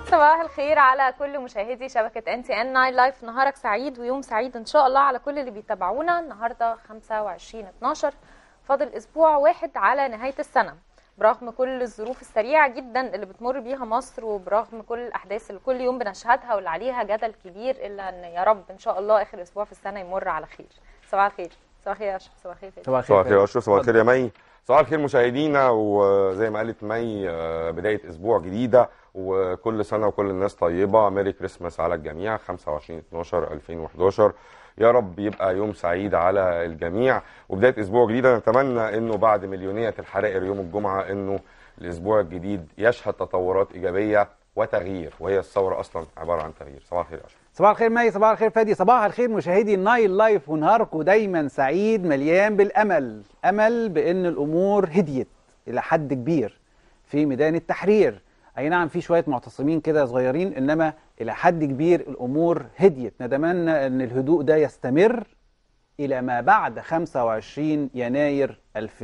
صباح الخير على كل مشاهدي شبكة ان تي ان ناين لايف نهارك سعيد ويوم سعيد ان شاء الله على كل اللي بيتابعونا النهارده 25 12 فاضل اسبوع واحد على نهاية السنة برغم كل الظروف السريعة جدا اللي بتمر بيها مصر وبرغم كل الأحداث اللي كل يوم بنشهدها واللي عليها جدل كبير إلا أن يا رب إن شاء الله آخر أسبوع في السنة يمر على خير صباح الخير صباح الخير يا أشرف صباح الخير فادي. صباح صباح الخير يا فادي. اشرف صباح الخير يا مي صباح الخير مشاهدينا وزي ما قالت مي آه، بدايه اسبوع جديده وكل سنه وكل الناس طيبه ميري كريسماس على الجميع 25 12 2011 يا رب يبقى يوم سعيد على الجميع وبدايه اسبوع جديده نتمنى انه بعد مليونيه الحرائر يوم الجمعه انه الاسبوع الجديد يشهد تطورات ايجابيه وتغيير وهي الثوره اصلا عباره عن تغيير صباح الخير يا اشرف صباح الخير مي صباح الخير فادي صباح الخير مشاهدي النايل لايف ونهاركم دايما سعيد مليان بالامل امل بان الامور هديت الى حد كبير في ميدان التحرير اي نعم في شويه معتصمين كده صغيرين انما الى حد كبير الامور هديت نتمنى ان الهدوء ده يستمر الى ما بعد 25 يناير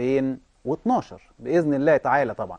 2012 باذن الله تعالى طبعا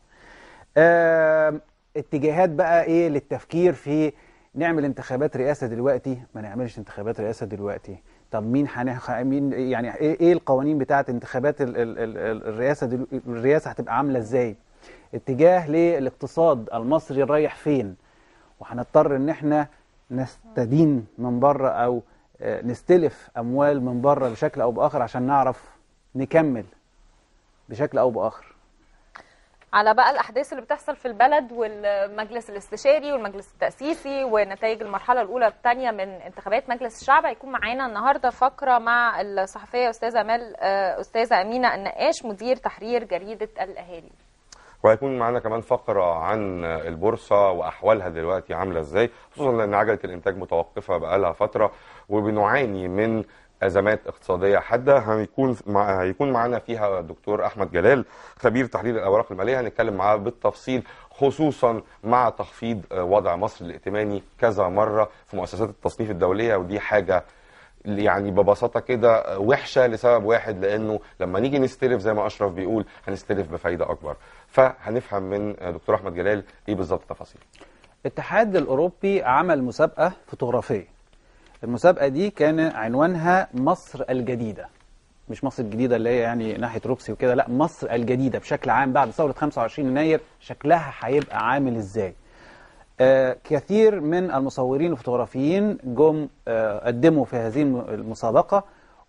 آم، اتجاهات بقى ايه للتفكير في نعمل انتخابات رئاسه دلوقتي ما نعملش انتخابات رئاسه دلوقتي طب مين هنخ... مين يعني ايه ايه القوانين بتاعه انتخابات ال... ال... ال... الرئاسه دل... الرئاسه هتبقى عامله ازاي اتجاه للاقتصاد المصري رايح فين وهنضطر ان احنا نستدين من بره او آه، نستلف اموال من بره بشكل او باخر عشان نعرف نكمل بشكل او باخر على بقى الأحداث اللي بتحصل في البلد والمجلس الاستشاري والمجلس التأسيسي ونتائج المرحلة الأولى والثانية من انتخابات مجلس الشعب هيكون معانا النهاردة فقرة مع الصحفية أستاذة أمال آه، أستاذة أمينة النقاش مدير تحرير جريدة الأهالي وهيكون معانا كمان فقرة عن البورصة وأحوالها دلوقتي عاملة إزاي خصوصا لأن عجلة الإنتاج متوقفة بقالها فترة وبنعاني من أزمات اقتصادية حادة هيكون مع هيكون معانا فيها الدكتور أحمد جلال خبير تحليل الأوراق المالية هنتكلم معاه بالتفصيل خصوصا مع تخفيض وضع مصر الائتماني كذا مرة في مؤسسات التصنيف الدولية ودي حاجة يعني ببساطه كده وحشه لسبب واحد لانه لما نيجي نستلف زي ما اشرف بيقول هنستلف بفايده اكبر فهنفهم من دكتور احمد جلال ايه بالظبط التفاصيل الاتحاد الأوروبي عمل مسابقة فوتوغرافية المسابقة دي كان عنوانها مصر الجديدة مش مصر الجديدة اللي هي يعني ناحية روكسي وكده لا مصر الجديدة بشكل عام بعد ثورة 25 يناير شكلها هيبقى عامل ازاي آه كثير من المصورين الفوتوغرافيين جم آه قدموا في هذه الم- المسابقة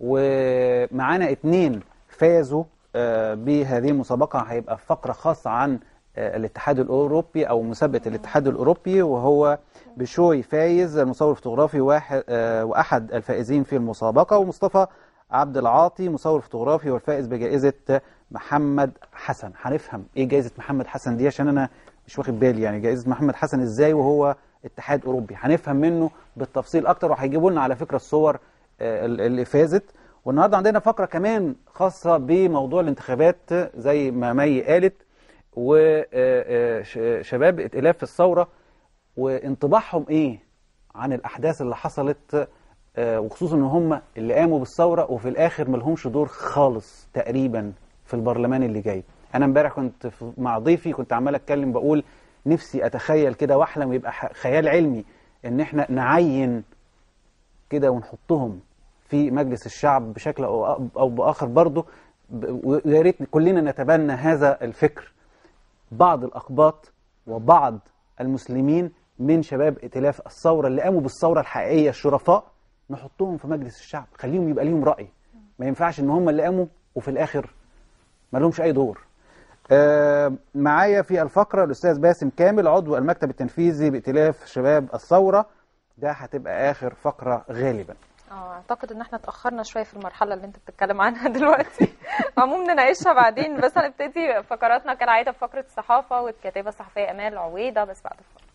ومعانا اتنين فازوا آه بهذه المسابقة هيبقى فقرة خاصة عن آه الاتحاد الأوروبي أو مسابقة الاتحاد الأوروبي وهو بشوي فايز المصور الفوتوغرافي واحد آه وأحد الفائزين في المسابقة ومصطفى عبد العاطي مصور فوتوغرافي والفائز بجائزة محمد حسن هنفهم ايه جائزة محمد حسن دي عشان انا مش واخد بالي يعني جائزة محمد حسن ازاي وهو اتحاد اوروبي هنفهم منه بالتفصيل اكتر وهيجيبوا لنا على فكرة الصور آه، اللي فازت والنهارده عندنا فقرة كمان خاصة بموضوع الانتخابات زي ما مي قالت وشباب ائتلاف الثورة وانطباعهم ايه عن الاحداث اللي حصلت آه، وخصوصا ان هم اللي قاموا بالثوره وفي الاخر ما لهمش دور خالص تقريبا في البرلمان اللي جاي انا امبارح كنت في- مع ضيفي كنت عمال اتكلم بقول نفسي اتخيل كده واحلم ويبقى ح- خيال علمي ان احنا نعين كده ونحطهم في مجلس الشعب بشكل او او باخر برضه ب- ويا ريت كلنا نتبنى هذا الفكر بعض الأقباط وبعض المسلمين من شباب ائتلاف الثورة اللي قاموا بالثورة الحقيقية الشرفاء نحطهم في مجلس الشعب خليهم يبقى ليهم رأي ما ينفعش ان هم اللي قاموا وفي الآخر ما لهمش أي دور آه معايا في الفقرة الأستاذ باسم كامل عضو المكتب التنفيذي بائتلاف شباب الثورة ده هتبقى آخر فقرة غالبا اه اعتقد ان احنا اتاخرنا شويه في المرحله اللي انت بتتكلم عنها دلوقتي عموم نناقشها بعدين بس هنبتدي فقراتنا كالعاده بفقره الصحافه والكاتبه الصحفيه امال عويده بس بعد الفقره